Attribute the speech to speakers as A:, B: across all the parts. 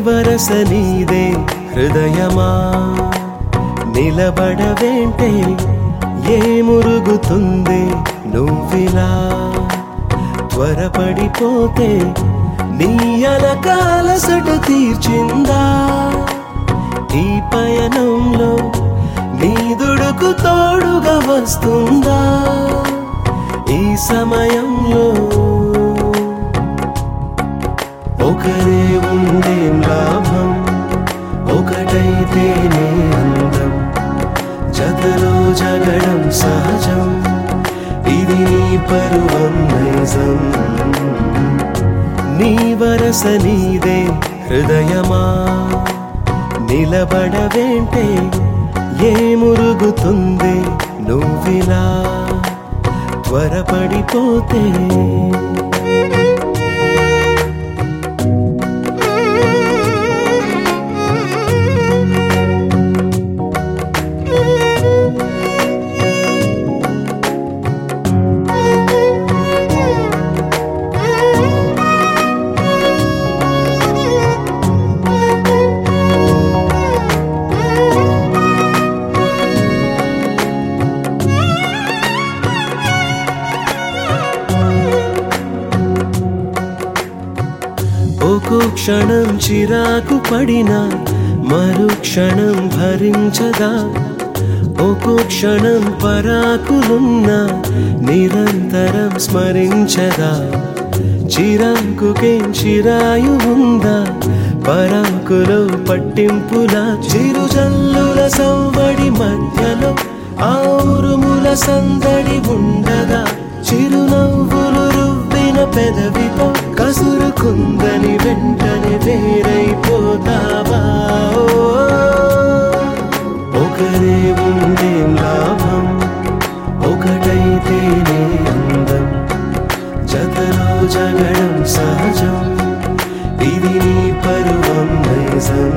A: వరస నీదే హృదయమా నిలబడవేంటే ఏ మురుగుతుంది నువ్విలా త్వరపడిపోతే నీ అలకాలసట తీర్చిందా ఈ పయనంలో నీ దుడుకు తోడుగా వస్తుందా ఈ సమయంలో ఒకరే ఉండేం లాభం ఒకటైతేనే అందం జతలో జగడం సహజం ఇది నీ పరువం నైజం నీ వరస నీదే హృదయమా నిలబడవేంటే ఏ మురుగుతుంది నువ్విలా త్వరపడిపోతే ఒక్కో క్షణం చిరాకు పడినా మరు క్షణం భరించదా ఒక్కో క్షణం పరాకులున్నా నిరంతరం స్మరించదా చిరాకుకేం చిరాయు ఉందా పరాకులో పట్టింపుల చిరుజల్లుల సవ్వడి మధ్యలో ఆ ఉరుముల సందడి ఉండగా చిరునవ్వులు రువ్విన పెదవితో కసురుకుందని వెంటనే వేరైపోతావా ఓ, ఒకరే ఉండేం లాభం ఒకటైతేనే అందం జతలో జగడం సహజం ఇది నీ పరువం నైజం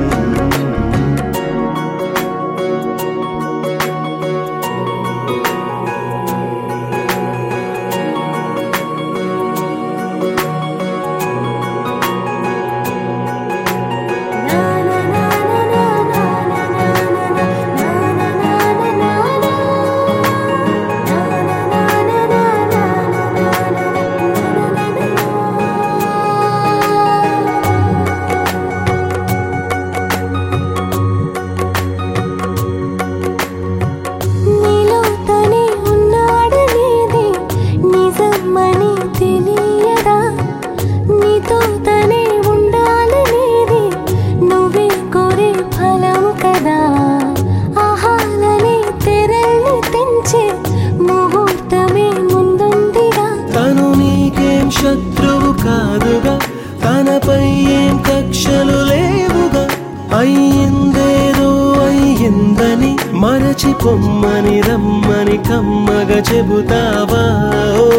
B: నీలో తనే ఉన్నాడనేది నిజమని తెలియదా నీతో తనే ఉండాలనేది నువ్వే కోరే ఫలం కదా ఆహాలని తెరల్ని తెంచే ముహూర్తమే ముందుందిగా
A: తను నీకేం శత్రువు కాదుగా తనపై ఏం కక్షలు లేవుగా అయ్యిందేదో అయ్యిందని మరచి పొమ్మని రమ్మని కమ్మగా చెబుతావా ఓ,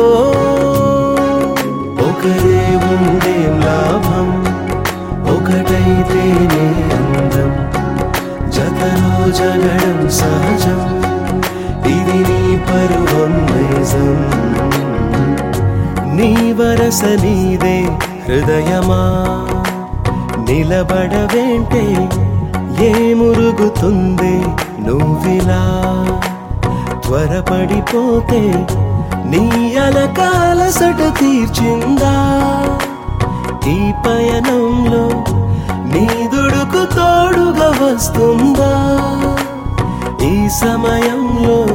A: ఒకరే ఉండేం లాభం ఒకటైతేనే అందం జతలో జగడం సహజం ఇది నీ పరువం నైజం నీ వరస నీదే హృదయమా నిలబడవేంటే ఏ మురుగుతుంది నువ్విలా త్వరపడిపోతే నీ అలకాలసట తీర్చిందా ఈ పయనంలో నీ దుడుకు తోడుగా వస్తుందా ఈ సమయంలో